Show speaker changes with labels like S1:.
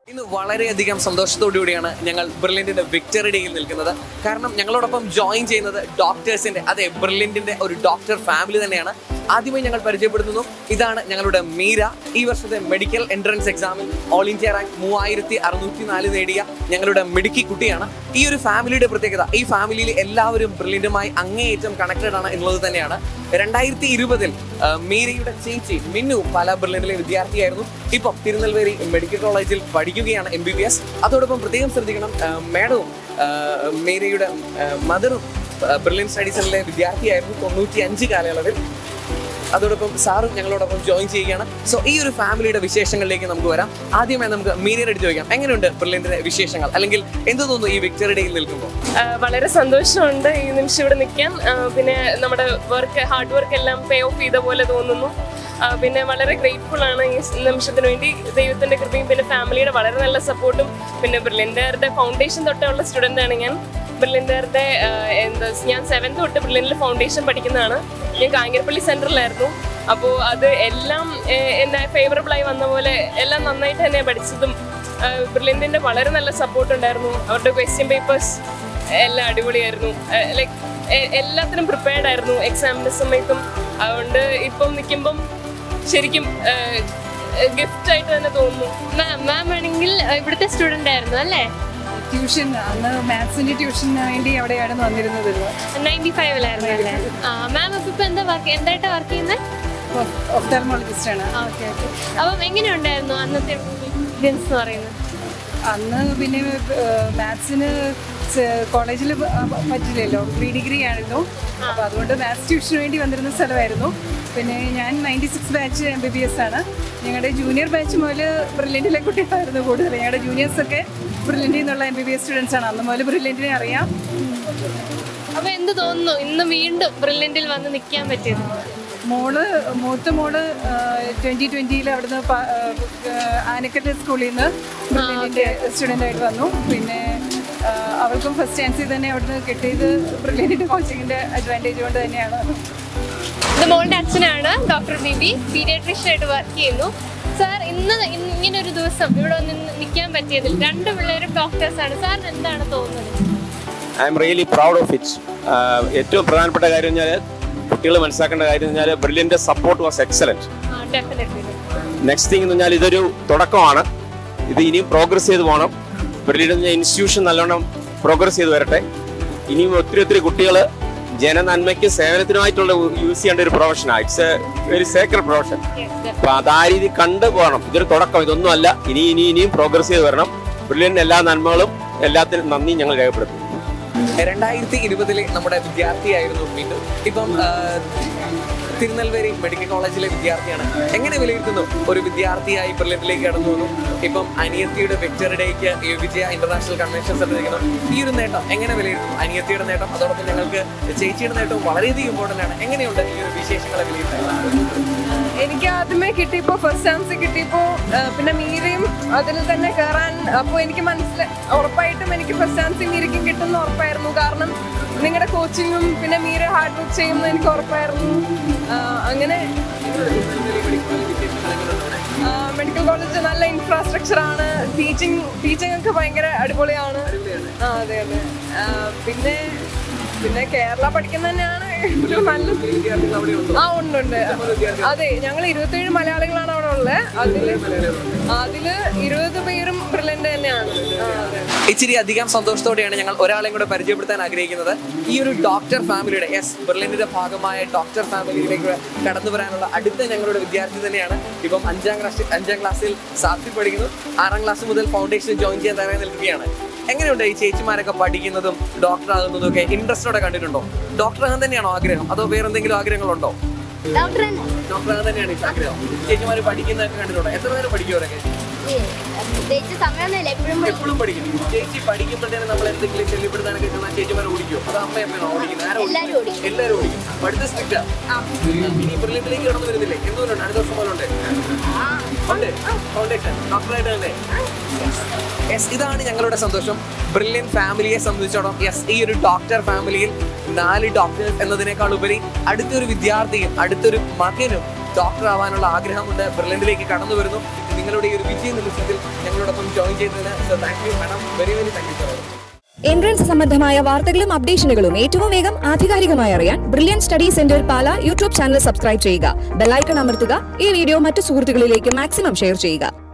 S1: ഇന്ന് വളരെയധികം സന്തോഷത്തോടുകൂടിയാണ് ഞങ്ങൾ ബ്രില്യൻറ്റിന്റെ വിക്ടറി ഡേയിൽ നിൽക്കുന്നത് കാരണം ഞങ്ങളോടൊപ്പം ജോയിൻ ചെയ്യുന്നത് ഡോക്ടേഴ്സിന്റെ അതെ ബ്രില്യൻറ്റിന്റെ ഒരു ഡോക്ടർ ഫാമിലി തന്നെയാണ് ആദ്യമായി ഞങ്ങൾ പരിചയപ്പെടുത്തുന്നു ഇതാണ് ഞങ്ങളുടെ മീര ഈ വർഷത്തെ മെഡിക്കൽ എൻട്രൻസ് എക്സാമിൽ ഓൾ ഇന്ത്യ റാങ്ക് മൂവായിരത്തി അറുന്നൂറ്റി നാല് നേടിയ ഞങ്ങളുടെ മിടുക്കി കുട്ടിയാണ് ഈ ഒരു ഫാമിലിയുടെ പ്രത്യേകത ഈ ഫാമിലിയിൽ എല്ലാവരും ബ്രില്യൻറ്റുമായി അങ്ങേയറ്റം കണക്റ്റഡ് ആണ് എന്നുള്ളത് തന്നെയാണ് രണ്ടായിരത്തി ഇരുപതിൽ മീരയുടെ ചേച്ചി മിന്നു പാലാ ബ്രില്യൻറ്റിലെ വിദ്യാർത്ഥിയായിരുന്നു ഇപ്പം തിരുനെൽവേലി മെഡിക്കൽ കോളേജിൽ പഠിക്കുകയാണ് എം ബി ബി എസ് അതോടൊപ്പം പ്രത്യേകം ശ്രദ്ധിക്കണം ആ, മാഡവും ആ, മീരയുടെ മദറും ബ്രില്യൻ സ്റ്റഡി സെന്ററിലെ വിദ്യാർത്ഥിയായിരുന്നു തൊണ്ണൂറ്റി അഞ്ച് കാലയളവിൽ അതോടൊപ്പം സാറും ഞങ്ങളോടൊപ്പം ജോയിൻ ചെയ്യുകയാണ് സോ ഈ ഒരു ഫാമിലിയുടെ വിശേഷങ്ങളിലേക്ക് നമുക്ക് വരാം ആദ്യമായി നമുക്ക് മീരയുടെ അടുത്ത് ചോദിക്കാം എങ്ങനെയുണ്ട് ബ്രില്യൻറ്റിന്റെ വിശേഷങ്ങൾ അല്ലെങ്കിൽ എന്ത് തോന്നുന്നു ഈ വിക്ടറി ഡേയിൽ നിൽക്കുമ്പോൾ
S2: ആ, വളരെ സന്തോഷമുണ്ട് ഈ നിമിഷം ഇവിടെ നിൽക്കാൻ ആ, പിന്നെ നമ്മുടെ വർക്ക് ഹാർഡ് വർക്ക് എല്ലാം പേ ഓഫ് ചെയ്ത പോലെ തോന്നുന്നു ആ, പിന്നെ വളരെ ഗ്രേറ്റ്ഫുൾ ആണ് ഈ നിമിഷത്തിന് വേണ്ടി ദൈവത്തിന്റെ കൃപയും പിന്നെ ഫാമിലിയുടെ വളരെ നല്ല സപ്പോർട്ടും പിന്നെ ബ്രില്യൻ്റുകാരുടെ ഫൗണ്ടേഷൻ തൊട്ടുള്ള സ്റ്റുഡൻ്റ് ആണ് ഞാൻ ബ്രില്യൻ്റുകാരുടെ എന്താ ഞാൻ സെവൻത് തൊട്ട് ബ്രില്യൻ്റിൽ ഫൗണ്ടേഷൻ പഠിക്കുന്നതാണ് ഞാൻ കാഞ്ഞിരപ്പള്ളി സെൻറ്ററിലായിരുന്നു അപ്പോൾ അത് എല്ലാം ഏഹ്, എന്നെ ഫേവറബിൾ ആയി വന്ന പോലെ എല്ലാം നന്നായിട്ട് തന്നെ പഠിച്ചതും ബ്രില്യൻറ്റിൻ്റെ വളരെ നല്ല സപ്പോർട്ട് ഉണ്ടായിരുന്നു അവരുടെ ക്വസ്റ്റ്യൻ പേപ്പേഴ്സ് എല്ലാം അടിപൊളിയായിരുന്നു ലൈക്ക് എല്ലാത്തിനും പ്രിപ്പയർഡ് ആയിരുന്നു എക്സാമിൻ്റെ സമയത്തും അതുകൊണ്ട് ഇപ്പം നിൽക്കുമ്പം ശരിക്കും ഗിഫ്റ്റ് ആയിട്ട് തന്നെ തോന്നുന്നു
S3: മാം മാം ആണെങ്കിൽ ഇവിടുത്തെ സ്റ്റുഡന്റ് ആയിരുന്നു അല്ലേ
S4: ട്യൂഷൻ അന്ന് മാത്സിന്റെ ട്യൂഷന് വേണ്ടി അവിടെയാണ് വന്നിരുന്നത്
S3: നയൻറ്റി ഫൈവിലായിരുന്നു അല്ലേ ആ മാം അപ്പൊ ഇപ്പൊ എന്താ വർക്ക് എന്തായിട്ടാ വർക്ക് ചെയ്യുന്നത്
S4: ഒഫ്താൽമോളജിസ്റ്റ് ആണ്
S3: ഓക്കെ ഓക്കെ അപ്പം എങ്ങനെയുണ്ടായിരുന്നു അന്നത്തെ എക്സ്പീരിയൻസ് എന്ന് പറയുന്നത്
S4: അന്ന് പിന്നെ മാത്സിന് കോളേജിൽ പറ്റില്ലല്ലോ പ്രീ ഡിഗ്രി ആയിരുന്നു അപ്പോൾ അതുകൊണ്ട് മാത്സ് ട്യൂഷന് വേണ്ടി വന്നിരുന്ന സ്ഥലമായിരുന്നു പിന്നെ ഞാൻ ninety six batch M B B S ആണ് ഞങ്ങളുടെ ജൂനിയർ ബാച്ച് മുതൽ ബ്രില്യൻറ്റിലെ കുട്ടികളായിരുന്നു കൂടുതൽ ഞങ്ങളുടെ ജൂനിയേഴ്സൊക്കെ ബ്രില്യൻറ്റിൽ നിന്നുള്ള M B B S students ആണ് അന്ന് മുതൽ ബ്രില്യൻറ്റിനെ അറിയാം
S3: അപ്പൊ എന്ത് തോന്നുന്നു ഇന്ന് വീണ്ടും ബ്രില്യൻറ്റിൽ വന്ന് നിൽക്കാൻ പറ്റിയത്
S4: മോള് മൂത്ത മോള് ട്വന്റി ട്വന്റിയിൽ അവിടുന്ന് പ- ആ, ആനക്കട്ട് സ്കൂളിൽ നിന്ന് ബ്രില്യൻറ്റിന്റെ സ്റ്റുഡൻ്റ് ആയിട്ട് വന്നു പിന്നെ ആ, അവൾക്കും ഫസ്റ്റ് ചാൻസിൽ തന്നെ അവിടുന്ന് കിട്ടിയത് ബ്രില്യൻറ്റിന്റെ കോച്ചിങ്ങിന്റെ അഡ്വാൻറ്റേജ് കൊണ്ട് തന്നെയാണ്
S3: ഇത് മോളുടെ അച്ഛനാണ് ഡോക്ടർ ബിബി പീഡിയാട്രിഷ്യൻ ആയിട്ട് വർക്ക് ചെയ്യുന്നു സാർ ഇന്ന് ഇന്ന് ഇങ്ങനെ ഒരു ദിവസം ഇവിടെ വന്ന് നിൽക്കാൻ പറ്റിയതിൽ രണ്ട് പിള്ളേരും ഡോക്ടേഴ്സാണ് സാറിന് എന്താണ് തോന്നുന്നത്
S5: I am really proud of it ഏറ്റവും പ്രധാനപ്പെട്ട കാര്യം പറഞ്ഞാൽ കുട്ടികൾ മനസ്സിലാക്കേണ്ട കാര്യം എന്ന് പറഞ്ഞാൽ ബ്രില്യൻ്റെ support was excellent
S3: definitely
S5: next thing എന്ന് പറഞ്ഞാൽ ഇതൊരു തുടക്കമാണ് ഇത് ഇനിയും പ്രോഗ്രസ് ചെയ്ത് പോകണം ബ്രില്യൻ ഇൻസ്റ്റിറ്റ്യൂഷൻ നല്ലോണം പ്രോഗ്രസ് ചെയ്ത് വരട്ടെ ഇനിയും ഒത്തിരി ഒത്തിരി കുട്ടികൾ ജനനന്മയ്ക്ക് സേവനത്തിനുമായിട്ടുള്ള യൂസ് ചെയ്യേണ്ട ഒരു പ്രൊഫഷനാണ് it's a very sacred profession അപ്പൊ അത് ആ രീതി കണ്ടു പോകണം ഇതൊരു തുടക്കം ഇതൊന്നും അല്ല ഇനി ഇനി ഇനിയും പ്രോഗ്രസ് ചെയ്ത് വരണം ബ്രില്യൻ്റെ എല്ലാ നന്മകളും എല്ലാത്തിനും നന്ദി ഞങ്ങൾ രേഖപ്പെടുത്തുന്നു
S1: രണ്ടായിരത്തി ഇരുപതിലെ നമ്മുടെ വിദ്യാർത്ഥിയായിരുന്നു മിന്നു ഇപ്പം ആ, തിരുനെൽവേലി മെഡിക്കൽ കോളേജിലെ വിദ്യാർത്ഥിയാണ് എങ്ങനെ വിലയിരുത്തുന്നു ഒരു വിദ്യാർത്ഥിയായി ബ്രില്യൻറ്റിലേക്ക് കടന്നു വന്നു ഇപ്പം അനിയത്തിയുടെ വിക്ടറി ഡേക്ക് ഈ വിജയ ഇന്റർനാഷണൽ കൺവെൻഷൻ സെന്ററിൽ ഈ ഒരു നേട്ടം എങ്ങനെ വിലയിരുത്തുന്നു അനിയത്തിയുടെ നേട്ടം അതോടൊപ്പം ഞങ്ങൾക്ക് ചേച്ചിയുടെ നേട്ടവും വളരെയധികം ഇമ്പോർട്ടൻ്റ് ആണ് എങ്ങനെയുണ്ട് ഈ ഒരു വിശേഷങ്ങളെ വിലയിരുത്തുന്നത്
S2: എനിക്ക് ആദ്യമേ കിട്ടിയപ്പോൾ ഫസ്റ്റ് ചാൻസ് കിട്ടിയപ്പോൾ പിന്നെ മീരയും അതിൽ തന്നെ കയറാൻ അപ്പോൾ എനിക്ക് മനസ്സിലായി ഉറപ്പായിട്ടും എനിക്ക് ഫസ്റ്റ് ചാൻസ് മീരയ്ക്കും കിട്ടുമെന്ന് ഉറപ്പായിരുന്നു കാരണം നിങ്ങളുടെ കോച്ചിങ്ങും പിന്നെ മീര ഹാർഡ് വർക്ക് ചെയ്യുമെന്ന് എനിക്ക് ഉറപ്പായിരുന്നു ആ, അങ്ങനെ മെഡിക്കൽ കോളേജ് നല്ല ഇൻഫ്രാസ്ട്രക്ചർ ആണ് ടീച്ചിങ് ടീച്ചിങ് ഒക്കെ ഭയങ്കര അടിപൊളിയാണ് ആ അതെ അതെ ആ, പിന്നെ പിന്നെ കേരള പഠിക്കുന്ന തന്നെയാണ് ഏറ്റവും നല്ലത് ആ ഉണ്ട് ഉണ്ട് അതെ ഞങ്ങൾ ഇരുപത്തേഴ് മലയാളികളാണ് അവിടെ ഉള്ളത് അതില് അതില് ഇരുപത് പേരും ബ്രില്യൻ്റ് തന്നെയാണ് ആ, അതെ.
S1: ഇച്ചിരി അധികം സന്തോഷത്തോടെയാണ് ഞങ്ങൾ ഒരാളെയും കൂടെ പരിചയപ്പെടുത്താൻ ആഗ്രഹിക്കുന്നത് ഈ ഒരു ഡോക്ടർ ഫാമിലിയുടെ എസ് ബെർലിൻ്റെ ഭാഗമായ ഡോക്ടർ ഫാമിലിയിലേക്ക് കടന്നു വരാനുള്ള അടുത്ത ഞങ്ങളുടെ വിദ്യാർത്ഥി തന്നെയാണ് ഇപ്പം അഞ്ചാം ക്ലാസ് അഞ്ചാം ക്ലാസ്സിൽ സാഫി പഠിക്കുന്നു ആറാം ക്ലാസ് മുതൽ ഫൗണ്ടേഷൻ ജോയിൻ ചെയ്യാൻ തയ്യാറായി നിൽക്കുകയാണ് എങ്ങനെയുണ്ട് ഈ ചേച്ചിമാരൊക്കെ പഠിക്കുന്നതും ഡോക്ടർ ആകുന്നതും ഒക്കെ ഇൻട്രസ്റ്റോടെ കണ്ടിട്ടുണ്ടോ ഡോക്ടർ ആകാൻ തന്നെയാണോ ആഗ്രഹം അതോ വേറെ എന്തെങ്കിലും ആഗ്രഹങ്ങളുണ്ടോ
S6: ഡോക്ടർ
S1: ഡോക്ടർ ആകാൻ തന്നെയാണ് ഈ ആഗ്രഹം ചേച്ചിമാര് പഠിക്കുന്നതൊക്കെ കണ്ടിട്ടുണ്ടോ എത്ര നേരം പഠിക്കും അവരൊക്കെ
S6: പ്രത്യേകിച്ച് സമയമൊന്നുമില്ല എപ്പോഴും
S1: എപ്പോഴും പഠിക്കും ചേച്ചി പഠിക്കുമ്പോഴത്തേനും നമ്മൾ എന്തെങ്കിലും ശല്യപ്പെടുത്താനൊക്കെ ചെന്നാൽ ചേച്ചിമാരെ ഓടിക്കുമോ അത് അമ്മയമ്മയാണോ ഓടിക്കുന്നത് ആരാ
S6: എല്ലാവരും
S1: ഓടിക്കും
S6: ഓടിക്കും.
S1: എല്ലാവരും ഓടിക്കും പഠിത്തം സ്ട്രിക്റ്റാ ഇനി ബ്രില്യൻറ്റിലേക്ക് കടന്നു വരുന്നില്ലേ എന്തുകൊണ്ടുണ്ട് അടുത്ത വർഷം പോലെ ഉണ്ട് ഉണ്ട് ഫൗണ്ടേഷൻ ഡോക്ടറായിട്ട് തന്നെ യെസ് ഇതാണ് ഞങ്ങളുടെ സന്തോഷം ബ്രില്യൻ ഫാമിലിയെ സംബന്ധിച്ചോളം യെസ് ഈ ഒരു ഡോക്ടർ ഫാമിലിയിൽ നാല് ഡോക്ടേഴ്സ് എന്നതിനേക്കാൾ ഉപരി അടുത്തൊരു വിദ്യാർത്ഥിയും അടുത്തൊരു മകനും ഡോക്ടർ ആവാനുള്ള ആഗ്രഹമുണ്ട് ബ്രില്യൻറ്റിലേക്ക് കടന്നു വരുന്നു നിങ്ങളുടെ ഈ ഒരു വിജയ നിമിഷത്തിൽ ഞങ്ങളോടൊപ്പം ജോയിൻ ചെയ്തതിന് so thank you madam very very thank you sir
S7: entrance സംബന്ധമായ വാർത്തകളും അപ്ഡേഷനുകളും ഏറ്റവും വേഗം ആധികാരികമായി അറിയാൻ Brilliant study centre Pala YouTube channel subscribe ചെയ്യുക ബെല്ലൈക്കൺ അമർത്തുക ഈ വീഡിയോ മറ്റു സുഹൃത്തുക്കളിലേക്ക് മാക്സിമം ഷെയർ ചെയ്യുക